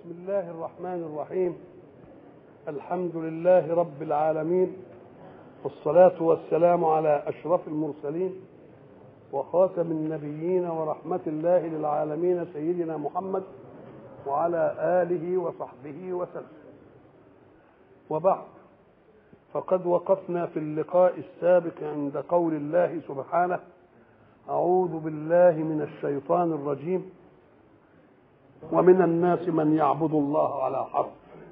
بسم الله الرحمن الرحيم الحمد لله رب العالمين والصلاة والسلام على أشرف المرسلين وخاتم النبيين ورحمة الله للعالمين سيدنا محمد وعلى آله وصحبه وسلم وبعد فقد وقفنا في اللقاء السابق عند قول الله سبحانه أعوذ بالله من الشيطان الرجيم ومن الناس من يعبد الله على حرف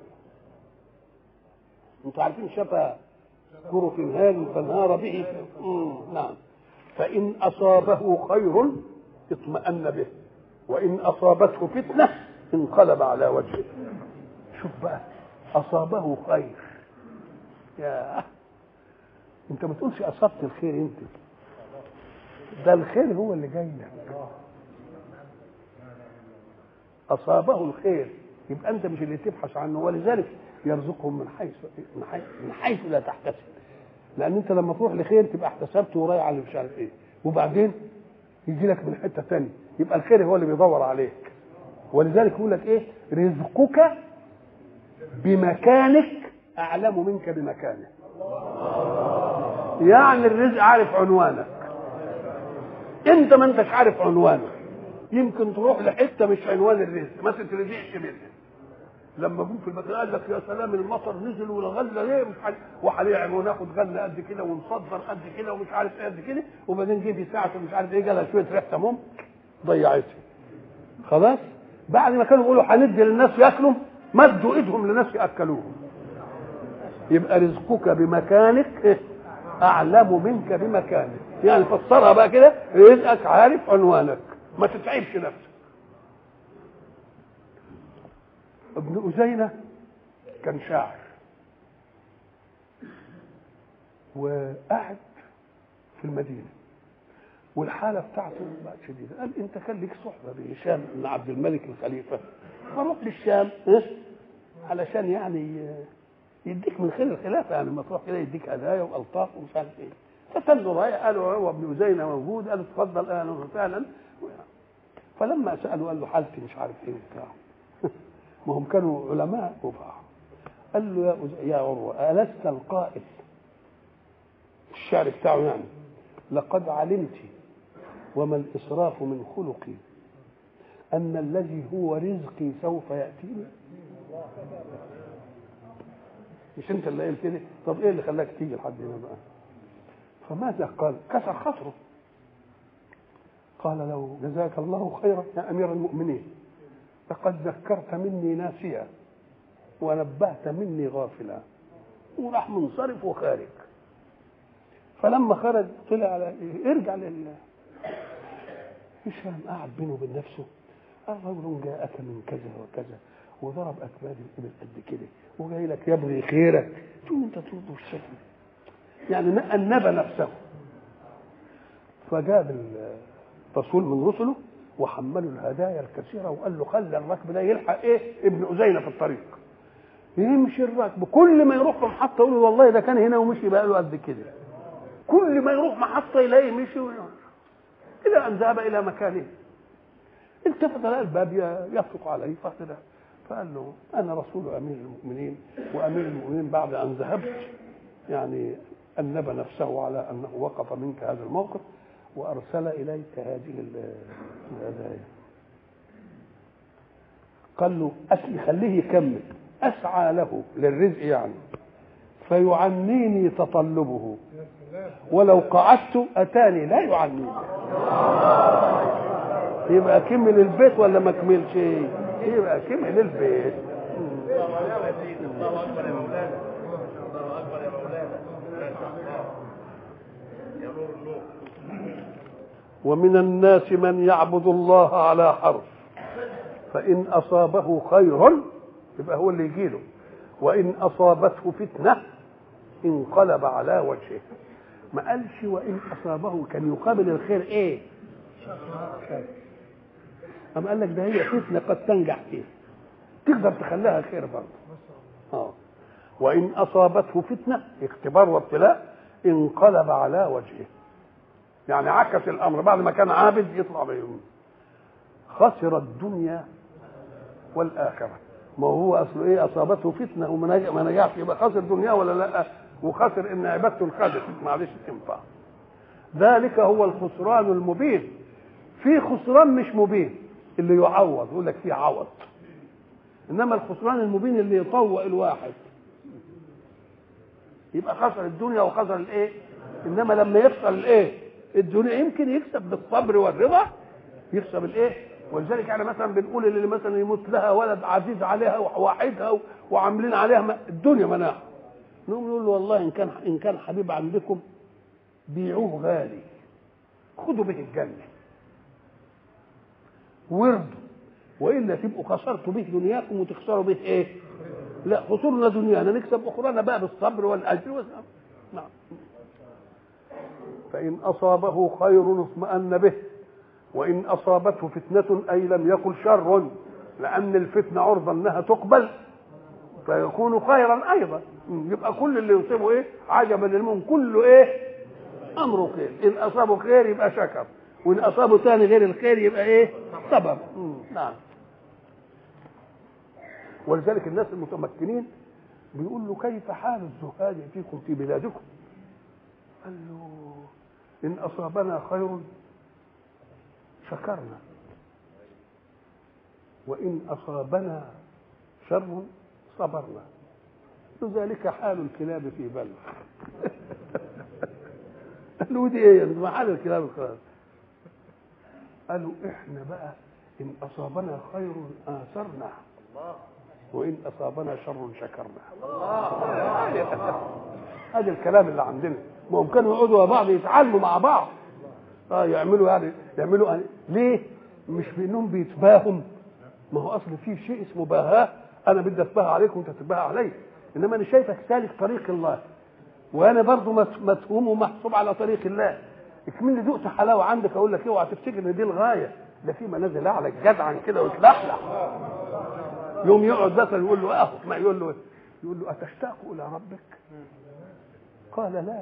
انتوا عارفين شفا جرف هال فانهار به مم. نعم فإن أصابه خير اطمأن به وإن أصابته فتنة انقلب على وجهه شوف بقى أصابه خير يا انت ما تقولش أصبت الخير انت ده الخير هو اللي جاي لك اصابه الخير يبقى انت مش اللي تبحث عنه ولذلك يرزقهم من حيث من حيث, من حيث لا تحتسب لان انت لما تروح لخير تبقى احتسبت ورايح على مش عارف ايه وبعدين يجي لك من حته ثانيه يبقى الخير هو اللي بيدور عليك ولذلك يقول لك ايه رزقك بمكانك اعلم منك بمكانه يعني الرزق عارف عنوانك انت ما انتش عارف عنوانك يمكن تروح لحته مش عنوان الرزق ما تترزقش منها لما جم في المكان قال لك يا سلام المطر نزل والغله ليه مش عارف وهنعمل وناخد غله قد كده ونصدر قد كده ومش عارف ايه قد كده وبعدين جه في ساعه مش عارف ايه جالها شويه ريحه سموم ضيعتها خلاص بعد ما كانوا يقولوا هندي للناس ياكلوا مدوا ايدهم لناس ياكلوهم يبقى رزقك بمكانك اعلم منك بمكانك يعني فسرها بقى كده رزقك عارف عنوانك ما تتعبش نفسك ابن أزينة كان شاعر وقعد في المدينة والحالة بتاعته بقت شديدة قال أنت كان ليك صحبة بهشام بن عبد الملك الخليفة فروح للشام علشان يعني يديك من خير الخلافة يعني لما تروح كده يديك هدايا وألطاف ومش عارف إيه فسألوا رايح قالوا هو ابن أزينة موجود قال اتفضل أهلا وسهلا فلما سالوا قال له حالتي مش عارف ايه وبتاع ما هم كانوا علماء وبتاع قال له يا يا عروه الست القائل الشعر بتاعه يعني لقد علمت وما الاسراف من خلقي ان الذي هو رزقي سوف ياتيني مش انت اللي قايل كده طب ايه اللي خلاك تيجي لحد هنا بقى فماذا قال كسر خاطره قال له جزاك الله خيرا يا امير المؤمنين لقد ذكرت مني ناسيا ونبهت مني غافلا وراح منصرف وخارج فلما خرج طلع على ارجع لل هشام قعد بينه وبين نفسه قال رجل جاءك من كذا وكذا وضرب اكباد الابل قد كده وجاي لك يبغي خيرك تقول انت ترده الشكل يعني انبى نفسه فجاب رسول من رسله وحملوا الهدايا الكثيرة وقال له خلي الركب ده يلحق ايه ابن أزينة في الطريق يمشي الركب كل ما يروح في محطة يقول والله ده كان هنا ومشي بقى له قد كده كل ما يروح محطة يلاقيه مشي إلى أن ذهب إلى مكانه التفت لقى الباب يطرق عليه فقال فقال له أنا رسول أمير المؤمنين وأمير المؤمنين بعد أن ذهبت يعني أنب نفسه على أنه وقف منك هذا الموقف وارسل اليك هذه الهدايا قال له أسلي خليه يكمل اسعى له للرزق يعني فيعنيني تطلبه ولو قعدت اتاني لا يعنيني يبقى كمل البيت ولا ما كملش يبقى كمل البيت الله اكبر يا مولانا الله اكبر يا مولانا يا نور النور ومن الناس من يعبد الله على حرف فإن أصابه خير يبقى هو اللي يجيله وإن أصابته فتنة انقلب على وجهه ما قالش وإن أصابه كان يقابل الخير إيه؟ أم قال لك ده هي فتنة قد تنجح فيها تقدر تخليها خير برضه آه. وإن أصابته فتنة اختبار وابتلاء انقلب على وجهه يعني عكس الامر بعد ما كان عابد يطلع بيهم خسر الدنيا والاخره ما هو اصله ايه اصابته فتنه وما نجح ما نجحش يبقى خسر دنياه ولا لا وخسر ان عبادته انخدت معلش تنفع ذلك هو الخسران المبين في خسران مش مبين اللي يعوض يقول لك في عوض انما الخسران المبين اللي يطوق الواحد يبقى خسر الدنيا وخسر الايه انما لما يخسر الايه الدنيا يمكن يكسب بالصبر والرضا يكسب الايه ولذلك احنا مثلا بنقول اللي مثلا يموت لها ولد عزيز عليها وواحدها وعاملين عليها م- الدنيا مناعه نقوم نقول له والله ان كان ان كان حبيب عندكم بيعوه غالي خدوا به الجنه وارضوا والا تبقوا خسرتوا به دنياكم وتخسروا به ايه؟ لا خسرنا دنيانا نكسب اخرانا بقى بالصبر والاجر والصبر. نعم فان اصابه خير اطمأن به وان اصابته فتنه اي لم يكن شر لان الفتنه عرضه انها تقبل فيكون خيرا ايضا يبقى كل اللي يصيبه ايه عجبا للمؤمن كله ايه امره خير ان اصابه خير يبقى شكر وان اصابه ثاني غير الخير يبقى ايه صبر مم. نعم ولذلك الناس المتمكنين بيقول له كيف حال الزهاد فيكم في بلادكم قال له ان اصابنا خير شكرنا وان اصابنا شر صبرنا وذلك حال الكلاب في بلد قالوا دي ايه ما حال الكلاب الخير قالوا احنا بقى ان اصابنا خير اثرنا وان اصابنا شر شكرنا هذا الكلام اللي عندنا ما هم كانوا يقعدوا مع بعض يتعلموا مع بعض اه يعملوا يعني يعملوا يعني ليه مش بانهم بيتباهم ما هو اصل في شيء اسمه باهاه انا بدي اتباهى عليك وانت تتباهى علي انما انا شايفك سالك طريق الله وانا برضو مت- متهوم ومحسوب على طريق الله اكمل ذقت حلاوه عندك اقول لك اوعى تفتكر ان دي الغايه ده في منازل اعلى جدعا كده وتلحلح يوم يقعد مثلا يقول له اهو ما يقول له يقول له اتشتاق الى ربك قال لا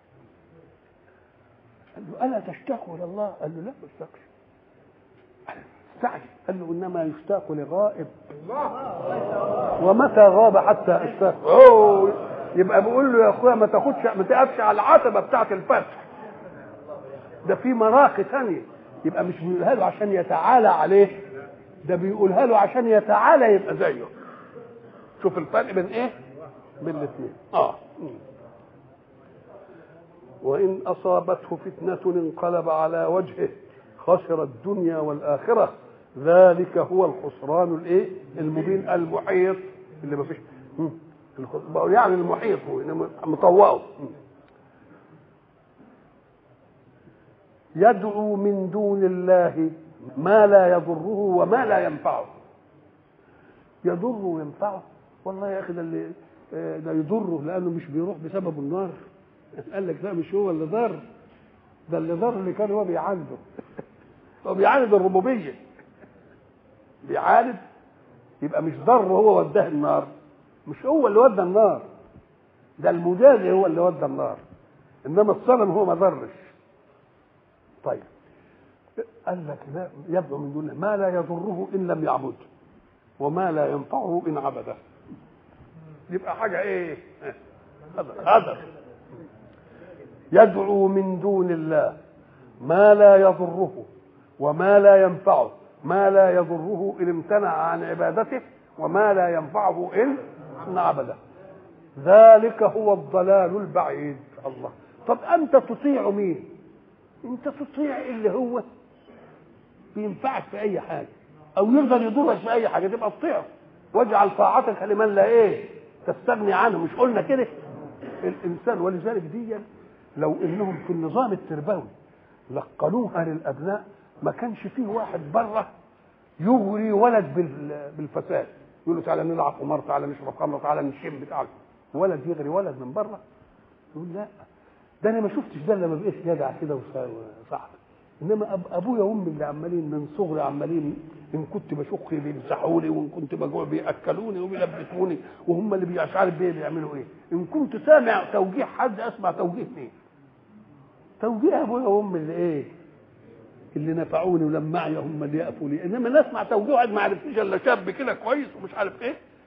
قال له الا تشتاق الى الله قال له لا ما اشتاقش استعجل قال له انما يشتاق لغائب ومتى غاب حتى اشتاق اوه يبقى بيقول له يا اخويا ما تاخدش ما تقفش على العتبه بتاعه الفتح ده في مراقي ثانيه يبقى مش بيقولها له عشان يتعالى عليه ده بيقولها له عشان يتعالى يبقى زيه شوف الفرق بين ايه بين الاثنين اه مم. وان اصابته فتنه انقلب على وجهه خسر الدنيا والاخره ذلك هو الخسران الايه المبين المحيط اللي ما فيش مم. الخ- يعني المحيط هو إنما مطوعه مم. يدعو من دون الله ما لا يضره وما لا ينفعه يضره وينفعه والله يا اخي ده اللي آه، ده يضره لانه مش بيروح بسبب النار قال لك لا مش هو اللي ضر ده اللي ضر اللي كان هو بيعانده هو بيعاند الربوبيه بيعاند يبقى مش ضر هو وداه النار مش هو اللي ودى النار ده المجازي هو اللي ودى النار انما الصنم هو ما ضرش طيب قال لك لا يدعو من دونه ما لا يضره ان لم يعبده وما لا ينفعه ان عبده يبقى حاجه ايه هذا هذا يدعو من دون الله ما لا يضره وما لا ينفعه ما لا يضره ان امتنع عن عبادته وما لا ينفعه ان ان عبده ذلك هو الضلال البعيد الله طب انت تطيع مين انت تطيع اللي هو بينفعك في اي حاجه او يقدر يضرك في اي حاجه تبقى تطيعه واجعل طاعتك لمن لا ايه تستغني عنه مش قلنا كده الانسان ولذلك دي لو انهم في النظام التربوي لقنوها للابناء ما كانش فيه واحد بره يغري ولد بال- بالفساد يقول له تعالى نلعب قمار تعالى نشرب خمره تعالى نشم تعالى ولد يغري ولد من بره يقول لا ده انا ما شفتش ده لما بقيت جدع كده وصاحب انما أب ابويا وامي اللي عمالين من صغري عمالين ان كنت بشخ بيمسحوا لي وان كنت بجوع بياكلوني وبيلبسوني وهم اللي مش عارف بيه بيعملوا ايه ان كنت سامع توجيه حد اسمع توجيه مين توجيه ابويا وامي اللي ايه اللي نفعوني ولما معي هم اللي يقفوا لي انما نسمع توجيه واحد ما عرفتش الا شاب كده كويس ومش عارف ايه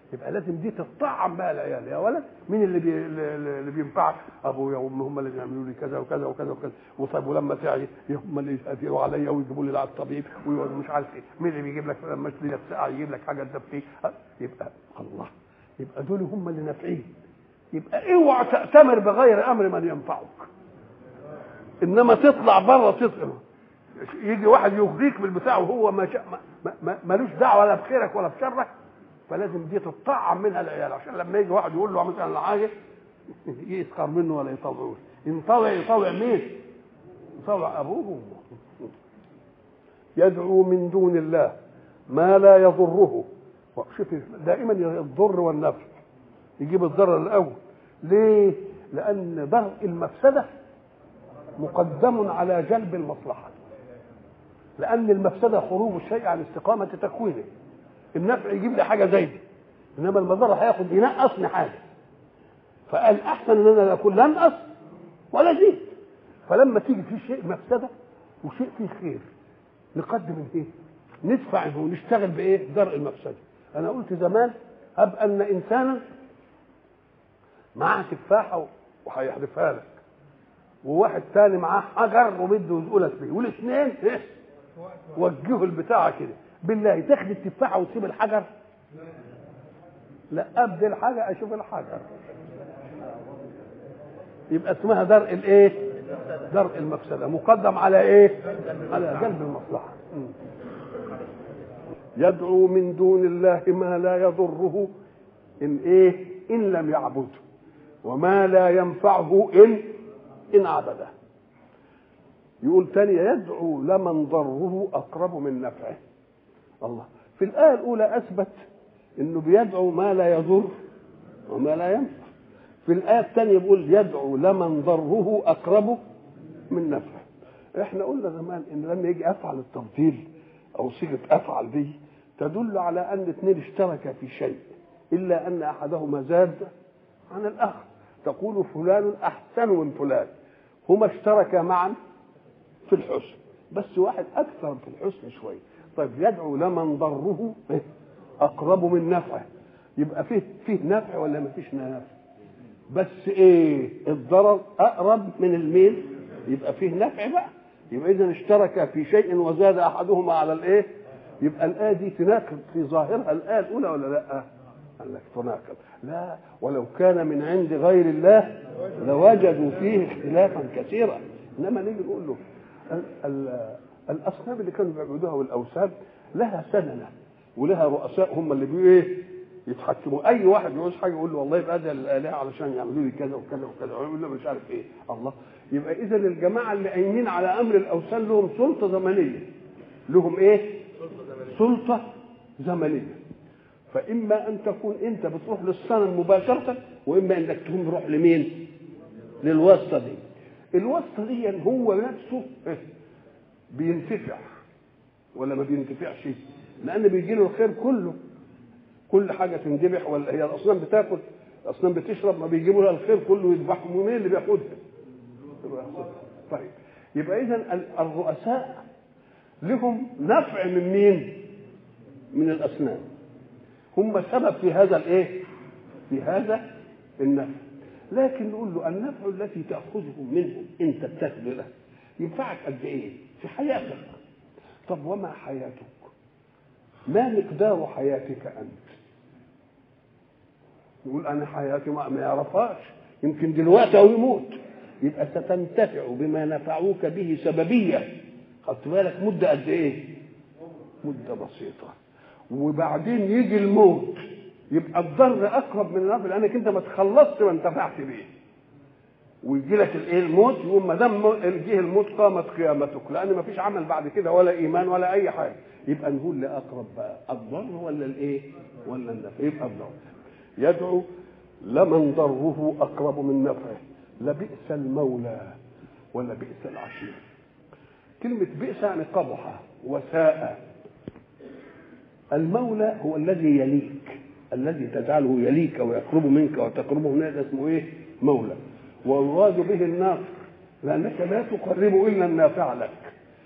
يبقى لازم دي تطعم بقى العيال يا ولد مين اللي بي اللي بينفعك ابويا وامي هم اللي بيعملوا لي كذا وكذا وكذا وكذا وطيب ولما تعي هم اللي يقدروا عليا ويجيبوا لي على الطبيب ويقعدوا مش عارف ايه مين اللي بيجيب لك لما تشتري لك ساعه يجيب لك حاجه تدفيه يبقى الله يبقى دول هم اللي نافعين يبقى اوعى تأتمر بغير امر من ينفعك انما تطلع بره تطلع يجي واحد يغريك بالبتاع وهو ما ملوش دعوه ولا بخيرك ولا بشرك فلازم دي تطعم منها العيال عشان لما يجي واحد يقول له مثلا حاجه يسخر منه ولا يطوعوش ينطوع يطوع مين؟ يطوع ابوه وامه يدعو من دون الله ما لا يضره شوف دائما الضر والنفع يجيب الضرر الاول ليه؟ لان درء المفسده مقدم على جلب المصلحه لان المفسده خروج الشيء عن استقامه تكوينه النفع يجيب لي حاجه زي دي انما المضره هياخد ينقصني حاجه فقال احسن ان انا اكون لا انقص ولا زيد فلما تيجي في شيء مفسده وشيء فيه خير نقدم الايه؟ ندفع ونشتغل بايه؟ درء المفسده انا قلت زمان هب ان انسانا معاه تفاحه وهيحذفها لك وواحد تاني معاه حجر وبده يزقلك بيه والاثنين ايه؟ وجهوا البتاعه كده بالله تاخد التفاحه وتسيب الحجر لا ابدل حاجه اشوف الحجر يبقى اسمها درء الايه درء المفسده مقدم على ايه على جلب المصلحه يدعو من دون الله ما لا يضره ان ايه ان لم يعبده وما لا ينفعه ان ان عبده يقول تاني يدعو لمن ضره اقرب من نفعه الله في الآية الأولى أثبت إنه بيدعو ما لا يضر وما لا ينفع في الآية الثانية بيقول يدعو لمن ضره أقرب من نفعه احنا قلنا زمان ان لما يجي افعل التفضيل او صيغه افعل دي تدل على ان اثنين اشتركا في شيء الا ان احدهما زاد عن الاخر تقول فلان احسن من فلان هما اشتركا معا في الحسن بس واحد اكثر في الحسن شويه طيب يدعو لمن ضره اقرب من نفعه يبقى فيه فيه نفع ولا ما فيش نفع بس ايه الضرر اقرب من الميل يبقى فيه نفع بقى يبقى اذا اشترك في شيء وزاد احدهما على الايه يبقى الايه دي تناقض في ظاهرها الايه الاولى ولا لا قال لك تناقض لا ولو كان من عند غير الله لوجدوا فيه اختلافا كثيرا انما نيجي نقول له ال- ال- الاصنام اللي كانوا بيعبدوها والاوثان لها سننه ولها رؤساء هم اللي بي ايه يتحكموا اي واحد يعوز حاجه يقول له والله يبقى ده الالهه علشان يعملوا لي كذا وكذا وكذا ويقول له مش عارف ايه الله يبقى اذا الجماعه اللي قايمين على امر الاوثان لهم سلطه زمنيه لهم ايه سلطه زمنيه فاما ان تكون انت بتروح للصنم مباشره واما انك تكون تروح لمين للواسطه دي الواسطه دي هو نفسه بينتفع ولا ما بينتفعش لان بيجي له الخير كله كل حاجه تنذبح ولا هي الاصنام بتاكل الاصنام بتشرب ما بيجيبوا لها الخير كله يذبحهم ومين اللي بياخدها طيب يبقى اذا الرؤساء لهم نفع من مين من الاصنام هم سبب في هذا الايه في هذا النفع لكن نقول له النفع الذي تاخذه منه انت بتاخذه له ينفعك قد ايه في حياتك طب وما حياتك ما مقدار حياتك انت يقول انا حياتي ما ما يعرفهاش يمكن دلوقتي او يموت يبقى ستنتفع بما نفعوك به سببيه خدت بالك مده قد ايه مده بسيطه وبعدين يجي الموت يبقى الضر اقرب من النفع لانك انت ما تخلصت ما انتفعت بيه ويجي لك الايه الموت يقوم ما دام جه الموت قامت قيامتك لان ما فيش عمل بعد كده ولا ايمان ولا اي حاجه يبقى نقول لاقرب بقى الضر ولا الايه ولا النفع يبقى الضر يدعو لمن ضره اقرب من نفعه لبئس المولى ولا بئس العشير كلمة بئس يعني قبح وساء المولى هو الذي يليك الذي تجعله يليك ويقرب منك وتقربه منك اسمه ايه؟ مولى ويراد به الناصر لانك لا تقرب الا النافع لك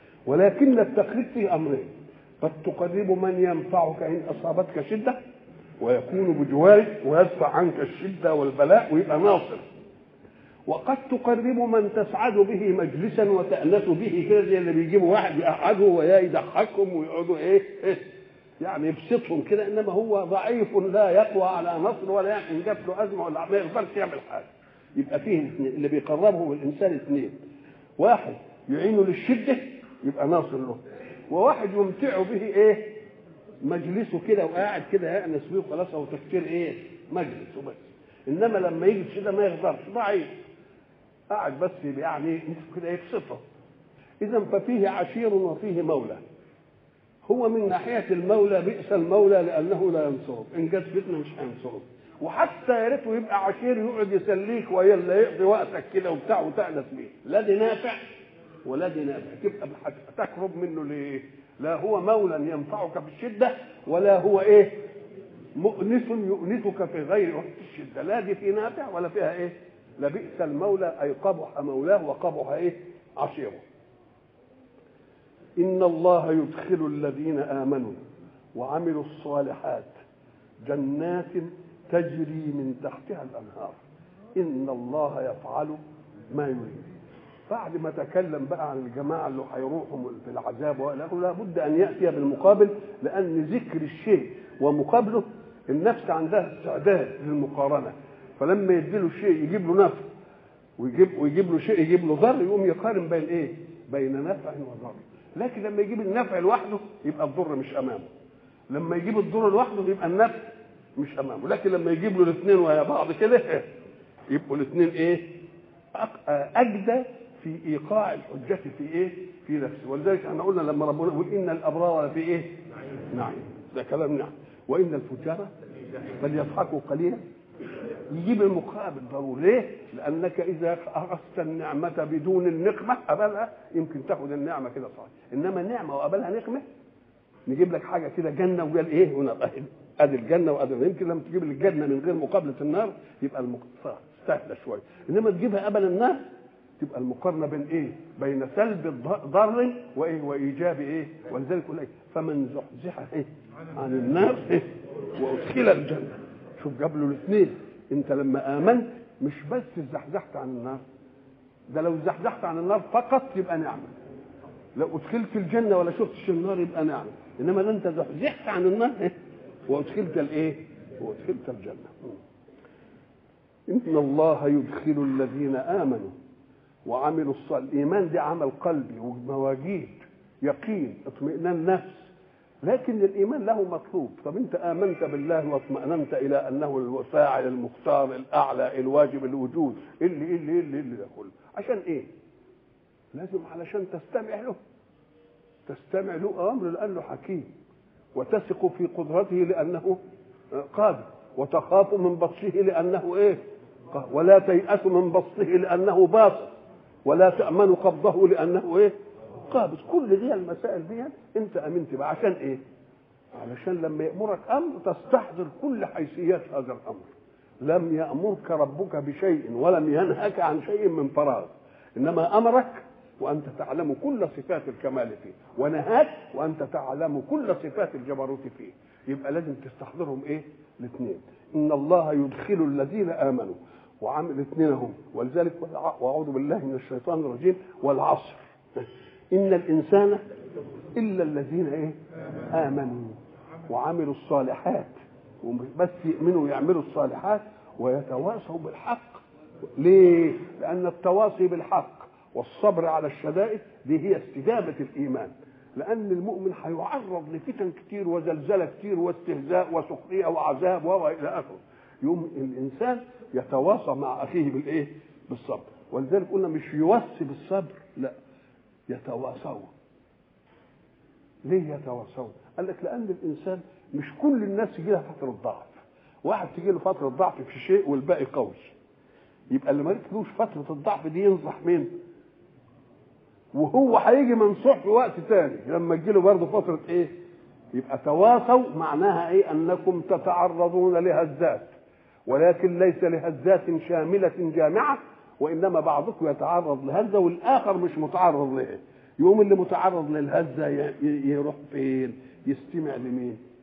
ولكن التقريب فيه امرين قد تقرب من ينفعك ان اصابتك شده ويكون بجوارك ويدفع عنك الشده والبلاء ويبقى ناصر وقد تقرب من تسعد به مجلسا وتأنس به كده زي اللي بيجيبوا واحد يقعده ويضحكهم ويقعدوا ايه, إيه يعني يبسطهم كده انما هو ضعيف لا يقوى على نصر ولا ان جات له ازمه ولا ما يقدرش يعمل حاجه يبقى فيه اثنين اللي بيقربه الانسان اثنين واحد يعينه للشده يبقى ناصر له وواحد يمتعه به ايه مجلسه كده وقاعد كده يأنس بيه خلاص هو تفكير ايه مجلس وبس انما لما يجي الشده ما يقدرش ضعيف قاعد بس يعني كده يبسطه اذا ففيه عشير وفيه مولى هو من ناحيه المولى بئس المولى لانه لا ينصره ان جت فتنه مش هينصره وحتى يا ريته يبقى عشير يقعد يسليك ويلا يقضي وقتك كده وبتاع وتأنس بيه لا دي نافع ولا دي نافع تبقى تقرب منه ليه؟ لا هو مولى ينفعك في الشده ولا هو ايه؟ مؤنس يؤنسك في غير وقت الشده لا دي في نافع ولا فيها ايه؟ لبئس المولى اي قبح مولاه وقبح ايه؟ عشيره. ان الله يدخل الذين امنوا وعملوا الصالحات جنات تجري من تحتها الانهار ان الله يفعل ما يريد بعد ما تكلم بقى عن الجماعه اللي هيروحوا في العذاب وقال لابد ان ياتي بالمقابل لان ذكر الشيء ومقابله النفس عندها استعداد للمقارنه فلما يديله شيء يجيب له نفع ويجيب ويجيب له شيء يجيب له ضر يقوم يقارن بين ايه؟ بين نفع وضر لكن لما يجيب النفع لوحده يبقى الضر مش امامه لما يجيب الضر لوحده يبقى النفع مش امامه لكن لما يجيب له الاثنين ويا بعض كده يبقوا الاثنين ايه اجدى في ايقاع الحجه في ايه في نفسه ولذلك احنا قلنا لما ربنا يقول ان الابرار في ايه نعم ده كلام نعم وان الفجار فليضحكوا قليلا يجيب المقابل ضروري ليه؟ لانك اذا اخذت النعمه بدون النقمه قبلها يمكن تاخد النعمه كده صحيح انما نعمه وقبلها نقمه نجيب لك حاجه كده جنه وقال ايه ونبقى ادي الجنه وادي يمكن لما تجيب الجنه من غير مقابله النار يبقى المقابله سهله شويه انما تجيبها قبل النار تبقى المقارنه بين ايه؟ بين سلب ضر وايه؟ وايجاب ايه؟ ولذلك يقول ايه؟ فمن زحزح ايه؟ عن النار إيه؟ وادخل الجنه شوف جاب له الاثنين انت لما امنت مش بس زحزحت عن النار ده لو زحزحت عن النار فقط يبقى نعمه لو ادخلت الجنه ولا شفتش النار يبقى نعمه انما ده انت زحزحت عن النار إيه؟ وادخلت الايه؟ وادخلت الجنه ان الله يدخل الذين امنوا وعملوا الصالح الايمان ده عمل قلبي ومواجيد يقين اطمئنان نفس لكن الايمان له مطلوب طب انت امنت بالله واطمأننت الى انه الفاعل المختار الاعلى الواجب الوجود اللي اللي اللي اللي ده كله عشان ايه لازم علشان تستمع له تستمع له امر لانه حكيم وتثق في قدرته لانه قادر وتخاف من بطشه لانه ايه ولا تيأس من بسطه لانه باطل ولا تأمن قبضه لانه ايه قابض كل دي المسائل دي انت امنت بها عشان ايه علشان لما يأمرك امر تستحضر كل حيثيات هذا الامر لم يأمرك ربك بشيء ولم ينهك عن شيء من فراغ انما امرك وانت تعلم كل صفات الكمال فيه ونهاك وانت تعلم كل صفات الجبروت فيه يبقى لازم تستحضرهم ايه الاثنين ان الله يدخل الذين امنوا وعمل الاثنين هم ولذلك واعوذ بالله من الشيطان الرجيم والعصر ان الانسان الا الذين ايه امنوا وعملوا الصالحات بس يؤمنوا ويعملوا الصالحات ويتواصوا بالحق ليه لان التواصي بالحق والصبر على الشدائد دي هي استجابه الايمان لان المؤمن هيعرض لفتن كتير وزلزله كتير واستهزاء وسخريه وعذاب والى اخره يوم الانسان يتواصى مع اخيه بالايه بالصبر ولذلك قلنا مش يوصي بالصبر لا يتواصون ليه يتواصون قال لك لان الانسان مش كل الناس يجي لها فتره ضعف واحد تجي له فتره ضعف في شيء والباقي قوي يبقى اللي ما جاتلوش فتره الضعف دي ينصح مين وهو هيجي منصوح في وقت تاني لما تجي له برضه فتره ايه يبقى تواصوا معناها ايه انكم تتعرضون لهزات ولكن ليس لهزات شامله جامعه وانما بعضكم يتعرض لهزه والاخر مش متعرض لها يوم اللي متعرض للهزه يروح فين يستمع لمين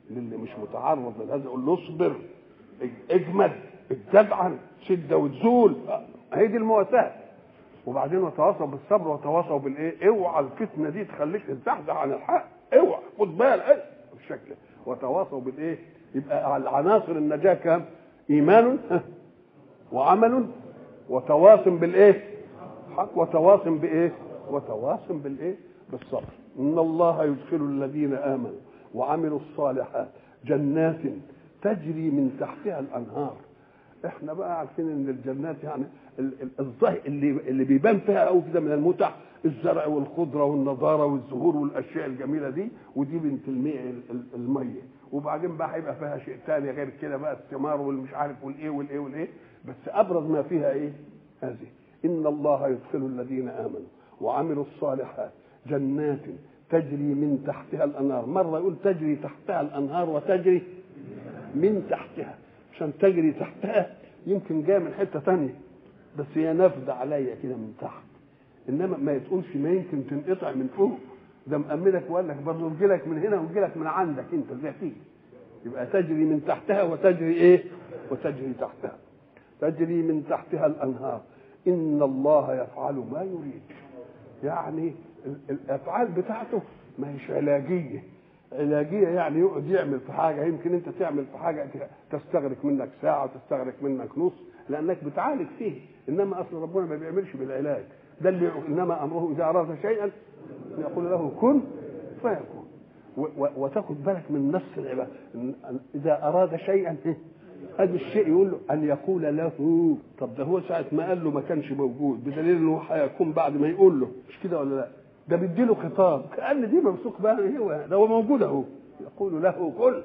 للي مش متعرض لهذا يقول له اصبر اجمد اتبعا شده وتزول هي دي المواساه وبعدين وتواصوا بالصبر وتواصوا بالايه اوعى الفتنه دي تخليك تزحزح عن الحق اوعى خد بالك ايه بالشكل وتواصوا بالايه يبقى على عناصر النجاه كام ايمان وعمل وتواصم بالايه حق وتواصم بايه وتواصم بالايه بالصبر ان الله يدخل الذين امنوا وعملوا الصالحات جنات تجري من تحتها الانهار احنا بقى عارفين ان الجنات يعني ال- ال- الظاهر اللي اللي بيبان فيها قوي كده من المتع الزرع والخضره والنضاره والزهور والاشياء الجميله دي ودي بنت الماء ال- ال- الميه وبعدين بقى هيبقى فيها شيء تاني غير كده بقى الثمار والمش عارف والايه والايه والايه بس ابرز ما فيها ايه؟ هذه ان الله يدخل الذين امنوا وعملوا الصالحات جنات تجري من تحتها الانهار مره يقول تجري تحتها الانهار وتجري من تحتها عشان تجري تحتها يمكن جايه من حته تانية بس هي نافذه عليا كده من تحت انما ما تقولش ما يمكن تنقطع من فوق ده مأمنك وقال لك برضه يجي لك من هنا ويجي لك من عندك انت زي تيجي يبقى تجري من تحتها وتجري ايه؟ وتجري تحتها تجري من تحتها الانهار ان الله يفعل ما يريد يعني ال- الافعال بتاعته ما هيش علاجيه علاجيه يعني يقعد يعمل في حاجه يمكن انت تعمل في حاجه تستغرق منك ساعه وتستغرق منك نص لانك بتعالج فيه انما اصل ربنا ما بيعملش بالعلاج ده اللي انما امره اذا اراد شيئا يقول له كن فيكون و- و- وتاخد بالك من نص العباده إن- اذا اراد شيئا هذا الشيء يقول له ان يقول له طب ده هو ساعه ما قال له ما كانش موجود بدليل انه هيكون بعد ما يقول له مش كده ولا لا ده بيديله خطاب كان دي ممسوك بقى هو ده هو موجود اهو يقول له كل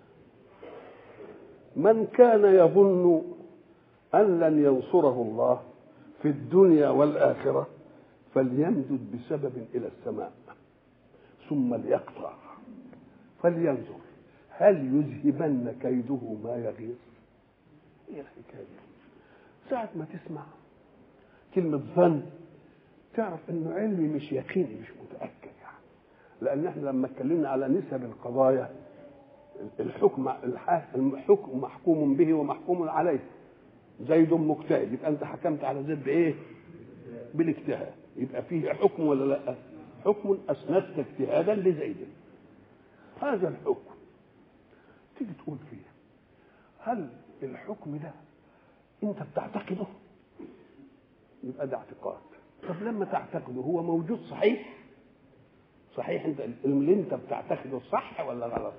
من كان يظن ان لن ينصره الله في الدنيا والاخره فليمدد بسبب الى السماء ثم ليقطع فلينظر هل يذهبن كيده ما يغيظ ايه الحكايه دي ساعه ما تسمع كلمه ظن تعرف انه علمي مش يقيني مش متاكد يعني لان احنا لما اتكلمنا على نسب القضايا الحكم الحكم محكوم به ومحكوم عليه زيد مجتهد يبقى انت حكمت على زيد بايه؟ بالاجتهاد يبقى فيه حكم ولا لا؟ حكم اسندت اجتهادا لزيد هذا الحكم تيجي تقول فيه هل الحكم ده انت بتعتقده؟ يبقى ده اعتقاد طب لما تعتقده هو موجود صحيح؟ صحيح انت اللي انت بتعتقده صح ولا غلط؟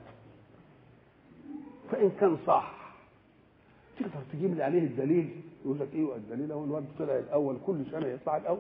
فان كان صح تقدر تجيب لي عليه الدليل يقول لك ايه الدليل هو الواد طلع الاول كل سنه يطلع الاول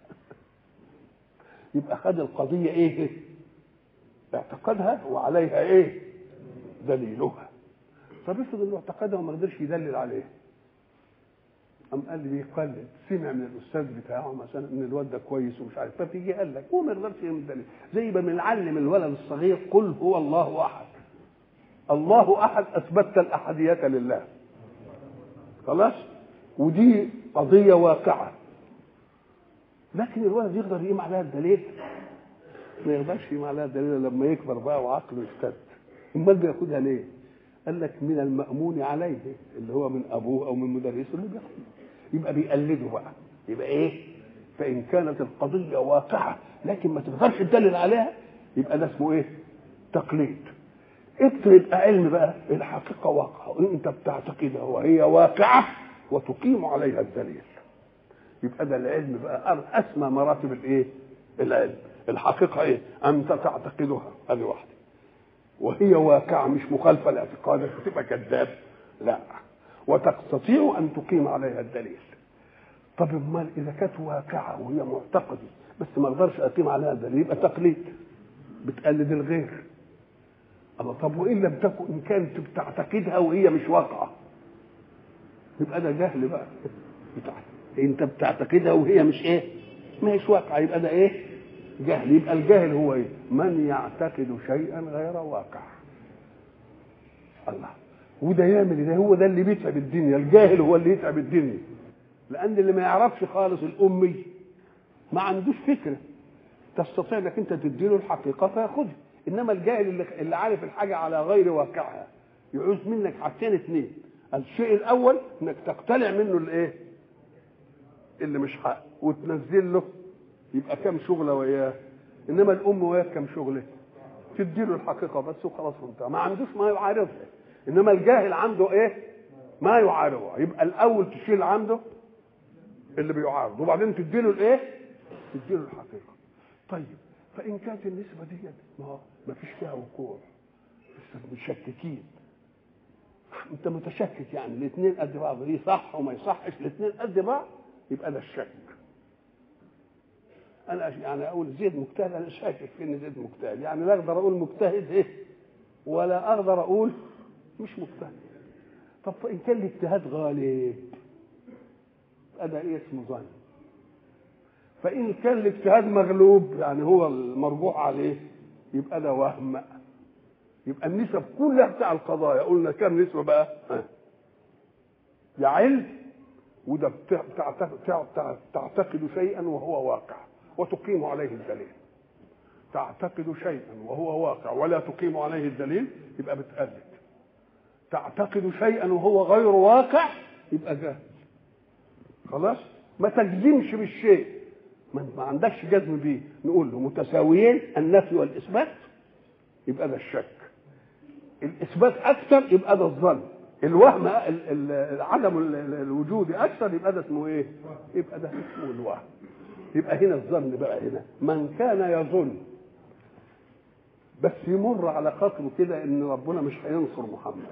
يبقى خد القضيه ايه اعتقدها وعليها ايه دليلها طب افرض انه اعتقدها وما قدرش يدلل عليه قام قال لي بيقلد سمع من الاستاذ بتاعه مثلا ان الواد ده كويس ومش عارف فتيجي قال لك هو ما يقدرش يعمل دليل زي ما بنعلم الولد الصغير قل هو الله احد الله احد اثبتت الاحديه لله خلاص ودي قضيه واقعه لكن الولد يقدر يقيم عليها الدليل ما يقدرش يقيم عليها الدليل لما يكبر بقى وعقله يشتد امال بياخدها ليه قال لك من المأمون عليه اللي هو من ابوه او من مدرسه اللي بياخده يبقى بيقلده بقى يبقى ايه فان كانت القضيه واقعه لكن ما تقدرش تدلل عليها يبقى ده اسمه ايه تقليد انت يبقى علم بقى الحقيقه واقعه انت بتعتقدها وهي واقعه وتقيم عليها الدليل يبقى ده العلم بقى اسمى مراتب الايه العلم الحقيقه ايه انت تعتقدها هذه واحده وهي واقعه مش مخالفه لاعتقادك تبقى كذاب لا وتستطيع ان تقيم عليها الدليل طب امال اذا كانت واقعه وهي معتقده بس ما اقدرش اقيم عليها دليل يبقى تقليد بتقلد الغير الله طب وان لم تكن ان كانت بتعتقدها وهي مش واقعه يبقى ده جهل بقى بتاعت. انت بتعتقدها وهي مش ايه ما هيش واقعه يبقى ده ايه جهل يبقى الجاهل هو ايه من يعتقد شيئا غير واقع الله وده يعمل ده هو ده اللي بيتعب الدنيا الجاهل هو اللي يتعب الدنيا لان اللي ما يعرفش خالص الامي ما عندوش فكره تستطيع انك انت تديله الحقيقه فياخدها انما الجاهل اللي, اللي عارف الحاجه على غير واقعها يعوز منك حاجتين اثنين الشيء الاول انك تقتلع منه الايه اللي مش حق وتنزل له يبقى كام شغله وياه انما الام وياه كام شغله تديله الحقيقه بس وخلاص وانتهى ما عندوش ما يعارضها انما الجاهل عنده ايه ما يعارضها يبقى الاول تشيل عنده اللي بيعارض وبعدين تديله الايه تديله الحقيقه طيب فان كانت النسبه دي ما هو ما فيش فيها وقوع بس مشككين انت متشكك يعني الاثنين قد بعض دي صح وما يصحش الاثنين قد بعض يبقى ده الشك انا يعني اقول زيد مجتهد انا شاكك في ان زيد مجتهد يعني لا اقدر اقول مجتهد ايه ولا اقدر اقول مش مجتهد طب فان كان الاجتهاد غالب هذا ايه اسمه ظن فان كان الاجتهاد مغلوب يعني هو المرجوح عليه يبقى ده وهم يبقى النسب كلها بتاع القضايا قلنا كم نسبه بقى ها. يا علم وده تعتقد شيئا وهو واقع وتقيم عليه الدليل تعتقد شيئا وهو واقع ولا تقيم عليه الدليل يبقى بتقلد تعتقد شيئا وهو غير واقع يبقى جاهل خلاص ما تجزمش بالشيء ما ما عندكش جزم بيه نقول له متساويين النفي والاثبات يبقى ده الشك الاثبات اكثر يبقى ده الظن الوهم ال- ال- عدم ال- ال- الوجود اكثر يبقى ده اسمه ايه يبقى ده اسمه الوهم يبقى هنا الظن بقى هنا من كان يظن بس يمر على خاطره كده ان ربنا مش هينصر محمد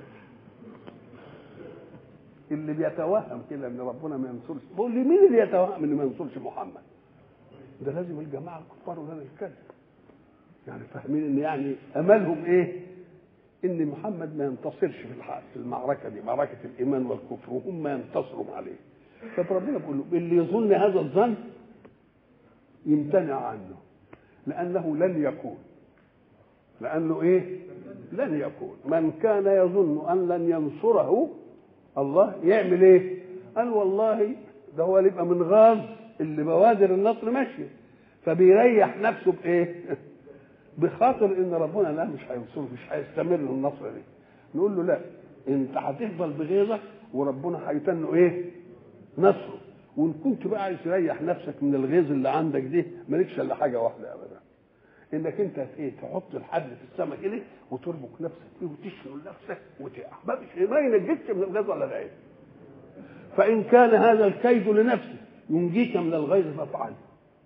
اللي بيتوهم كده ان ربنا ما ينصرش بقول لي مين اللي يتوهم ان ما ينصرش محمد ده لازم الجماعه الكفار ولا الكذب يعني فاهمين ان يعني املهم ايه ان محمد ما ينتصرش في الحق في المعركه دي معركه الايمان والكفر وهم ينتصروا عليه فربنا بيقول له اللي يظن هذا الظن يمتنع عنه لانه لن يكون لانه ايه لن يكون من كان يظن ان لن ينصره الله يعمل ايه قال والله ده هو اللي يبقى من غاز اللي بوادر النصر ماشيه فبيريح نفسه بايه بخاطر ان ربنا لا مش هينصره مش هيستمر النصر دي نقول له لا انت هتفضل بغيظك وربنا هيتنه ايه نصره وان كنت بقى عايز تريح نفسك من الغيظ اللي عندك دي مالكش الا حاجه واحده ابدا انك انت ايه تحط الحبل في السماء كده وتربك نفسك فيه وتشغل نفسك وتقع ما فيش ما ينجيكش من الغيظ ولا العين فان كان هذا الكيد لنفسه ينجيك من الغيظ فافعله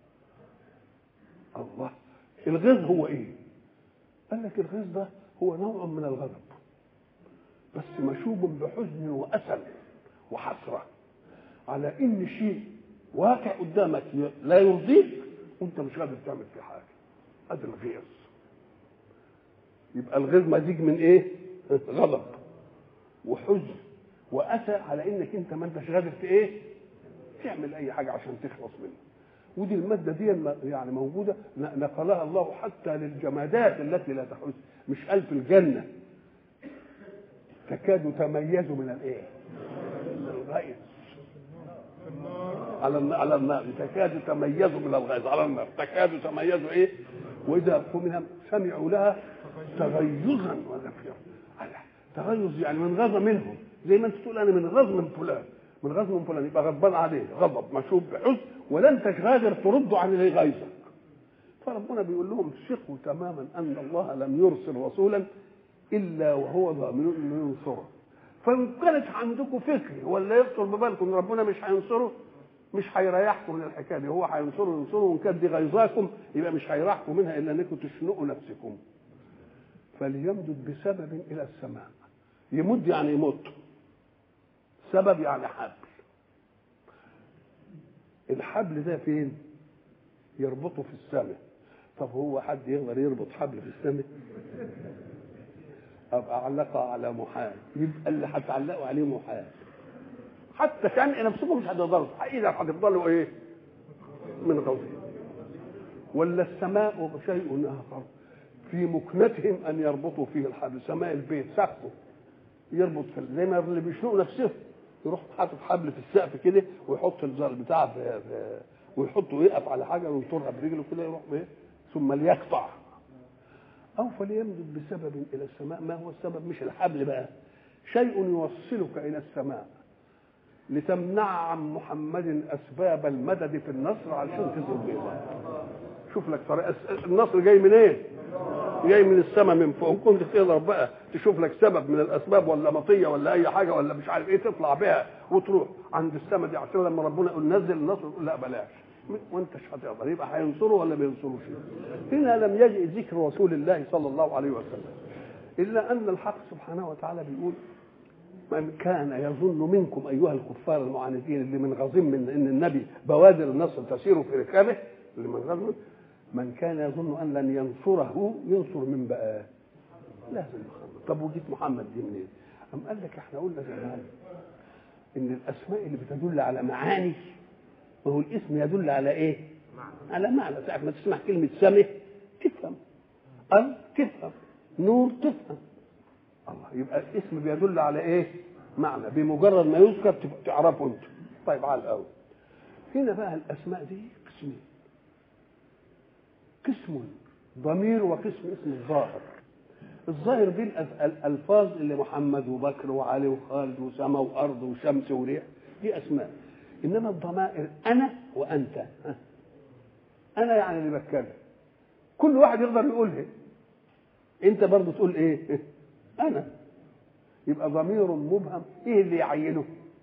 الله الغيظ هو ايه قال لك الغيظ ده هو نوع من الغضب بس مشوب بحزن واسى وحسره على ان شيء واقع قدامك لا يرضيك وانت مش قادر تعمل فيه حاجه ادي الغيظ يبقى الغيظ مزيج من ايه غضب وحزن واسى على انك انت ما انتش قادر في ايه تعمل اي حاجه عشان تخلص منه ودي الماده دي يعني موجوده نقلها الله حتى للجمادات التي لا تحس مش قال في الجنه تكاد تميز من الايه من الغيظ على النار على النار تكاد تميز من الغيظ على النار تكاد تميز ايه واذا منها سمعوا لها تغيظا وزفيرا تغيظ يعني من غضب منهم زي ما انت تقول انا من غضب من فلان من غضب من فلان يبقى غضبان عليه غضب مشوب بحزن ولا انت قادر ترد عن اللي غيظك فربنا بيقول لهم ثقوا تماما ان الله لم يرسل رسولا الا وهو ضامن انه ينصره فان كانت عندكم فكر ولا يخطر ببالكم ان ربنا مش هينصره مش هيريحكم من الحكايه دي هو هينصره ينصره وان كانت دي غيظاكم يبقى مش هيريحكم منها الا انكم تشنقوا نفسكم فليمدد بسبب الى السماء يمد يعني يمد سبب يعني حبل الحبل ده فين يربطه في السماء طب هو حد يقدر يربط حبل في السماء ابقى اعلقه على محال يبقى اللي هتعلقوا عليه محال حتى كان نفسكم مش هتقدروا اذا هتفضلوا ايه من غوثه ولا السماء شيء اخر في مكنتهم ان يربطوا فيه الحبل سماء البيت سقفه يربط في زي ما اللي بيشنقوا نفسهم يروح حاطط حبل في السقف كده ويحط الزر بتاع في في ويحطه يقف على حاجه وينطرها برجله كده يروح بايه ثم ليقطع أو فليمدد بسبب إلى السماء ما هو السبب مش الحبل بقى شيء يوصلك إلى السماء لتمنع عن محمد أسباب المدد في النصر علشان تزول بيه شوف لك طريقة النصر جاي منين؟ إيه؟ جاي من السماء من فوق كنت تقدر بقى تشوف لك سبب من الاسباب ولا مطيه ولا اي حاجه ولا مش عارف ايه تطلع بها وتروح عند السماء دي عشان لما ربنا يقول نزل النصر يقول لا بلاش وانت مش هتقدر يبقى هينصره ولا ما ينصروش هنا لم يجئ ذكر رسول الله صلى الله عليه وسلم الا ان الحق سبحانه وتعالى بيقول من كان يظن منكم ايها الكفار المعاندين اللي من غاظين من ان النبي بوادر النصر تسير في ركابه اللي من غاظ من كان يظن ان لن ينصره ينصر من بقى لازم محمد طب وجيت محمد دي منين أم قال لك احنا قلنا زمان ان الاسماء اللي بتدل على معاني وهو الاسم يدل على ايه على معنى ساعة ما تسمع كلمة سمه تفهم أل تفهم نور تفهم الله يبقى الاسم بيدل على ايه معنى بمجرد ما يذكر تعرفه انت طيب على الاول هنا بقى الاسماء دي قسمين قسم ضمير وقسم اسم الظاهر الظاهر دي الالفاظ اللي محمد وبكر وعلي وخالد وسما وارض وشمس وريح دي اسماء انما الضمائر انا وانت انا يعني اللي بتكلم كل واحد يقدر يقولها انت برضه تقول ايه انا يبقى ضمير مبهم ايه اللي يعينه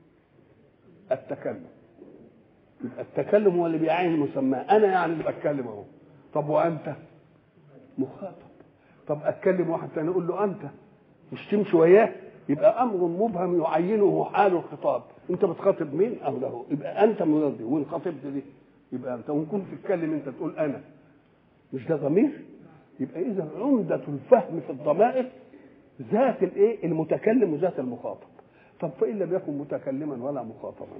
التكلم يبقى التكلم هو اللي بيعين المسمى انا يعني اللي بتكلم اهو طب وانت مخاطب طب اتكلم واحد تاني اقول له انت مش تمشي وياه يبقى امر مبهم يعينه حال الخطاب انت بتخاطب مين او له يبقى انت منادي وان خاطبت دي يبقى انت وان كنت تتكلم انت تقول انا مش ده ضمير يبقى اذا عمده الفهم في الضمائر ذات الايه المتكلم وذات المخاطب طب فان لم يكن متكلما ولا مخاطبا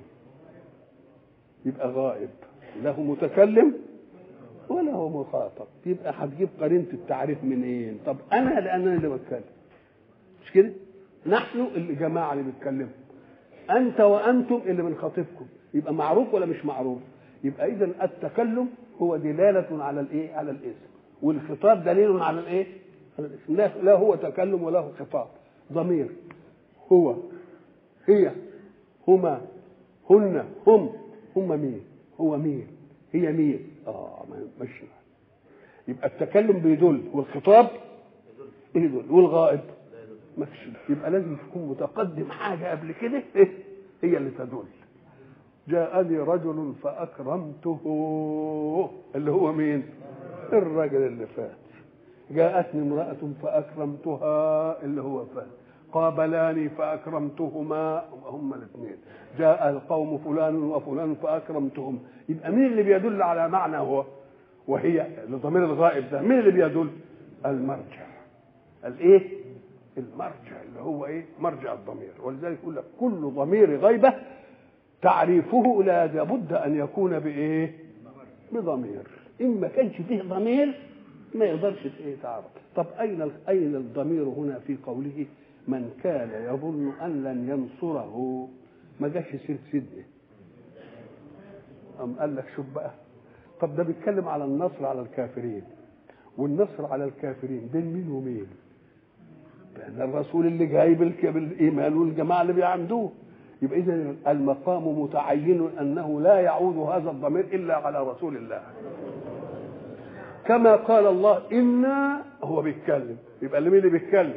يبقى غائب له متكلم ولا هو مخاطب يبقى هتجيب قرينه التعريف منين طب انا لان انا اللي بتكلم مش كده نحن اللي جماعه اللي بيتكلموا انت وانتم اللي بنخاطبكم يبقى معروف ولا مش معروف يبقى اذا التكلم هو دلاله على الايه على الاسم والخطاب دليل على الايه على الاسم لا, لا هو تكلم ولا هو خطاب ضمير هو هي هما هن هم هم مين هو مين هي مين اه مش يبقى التكلم بيدل والخطاب يدل والغائب مفيش يبقى لازم تكون متقدم حاجه قبل كده إيه؟ هي اللي تدل جاءني رجل فاكرمته اللي هو مين الرجل اللي فات جاءتني امراه فاكرمتها اللي هو فات قابلاني فاكرمتهما هما الاثنين جاء القوم فلان وفلان فاكرمتهم يبقى مين اللي بيدل على معنى هو وهي لضمير الغائب ده مين اللي بيدل المرجع الايه المرجع اللي هو ايه مرجع الضمير ولذلك يقول لك كل ضمير غيبه تعريفه لا لابد ان يكون بايه بضمير ان ما كانش فيه ضمير ما يقدرش ايه تعرف طب اين اين الضمير هنا في قوله من كان يظن ان لن ينصره ما جاش سير سيدنا أم قال لك شوف بقى طب ده بيتكلم على النصر على الكافرين والنصر على الكافرين بين مين ومين بين الرسول اللي جاي بالايمان والجماعه اللي بيعمدوه يبقى اذا المقام متعين انه لا يعود هذا الضمير الا على رسول الله كما قال الله انا هو بيتكلم يبقى اللي مين اللي بيتكلم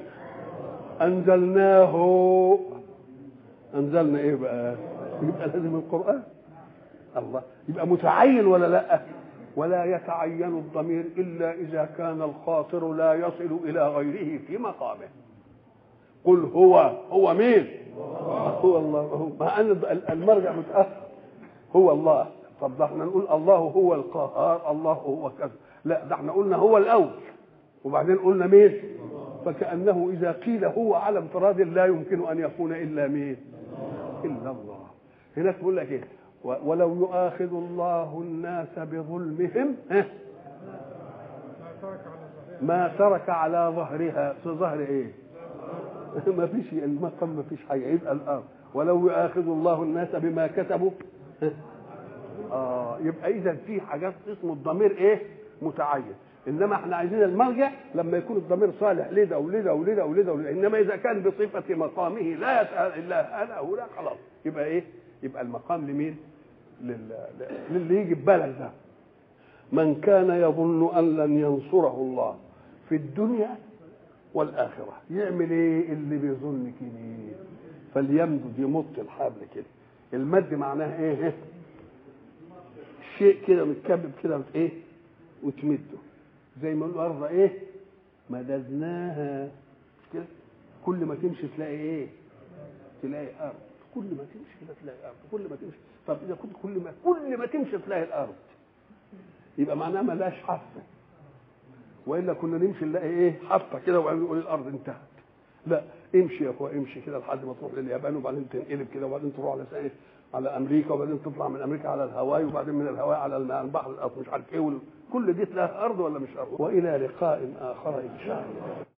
انزلناه انزلنا ايه بقى يبقى لازم القران الله يبقى متعين ولا لا ولا يتعين الضمير الا اذا كان الخاطر لا يصل الى غيره في مقامه قل هو هو مين هو الله هو مع ان المرجع متاخر هو الله طب ده احنا نقول الله هو القهار الله هو كذا لا ده احنا قلنا هو الاول وبعدين قلنا مين فكانه اذا قيل هو على انفراد لا يمكن ان يكون الا مين الا الله هناك بيقول لك ايه ولو يؤاخذ الله الناس بظلمهم ما ترك على ظهرها في ظهر ايه ما فيش المقام ما فيش حاجه يبقى الارض ولو يؤاخذ الله الناس بما كسبوا اه يبقى اذا في حاجات اسمه الضمير ايه متعين انما احنا عايزين المرجع لما يكون الضمير صالح لده ولده ولده ولده ولده انما اذا كان بصفه مقامه لا يسال الا انا او لا خلاص يبقى ايه؟ يبقى المقام لمين؟ لل... للي يجي في بالك ده من كان يظن ان لن ينصره الله في الدنيا والاخره يعمل ايه اللي بيظن كده فليمدد يمط الحبل كده المد معناه ايه شيء كده متكبب كده وت- ايه وتمده زي ما نقول الارض ايه مددناها كده كل ما تمشي تلاقي ايه تلاقي ارض كل ما تمشي كده تلاقي ارض كل ما تمشي طب اذا كنت كل ما كل ما تمشي تلاقي الارض يبقى معناها ملاش حافه والا كنا نمشي نلاقي ايه حافه كده وبعدين نقول الارض انتهت لا امشي يا اخويا امشي كده لحد ما تروح لليابان وبعدين تنقلب كده وبعدين تروح على سائل على امريكا وبعدين تطلع من امريكا على الهواي وبعدين من الهواي على الم- البحر الأطلس مش عارف ايه وال- كل دي تلاقيها ارض ولا مش ارض والى لقاء اخر ان شاء الله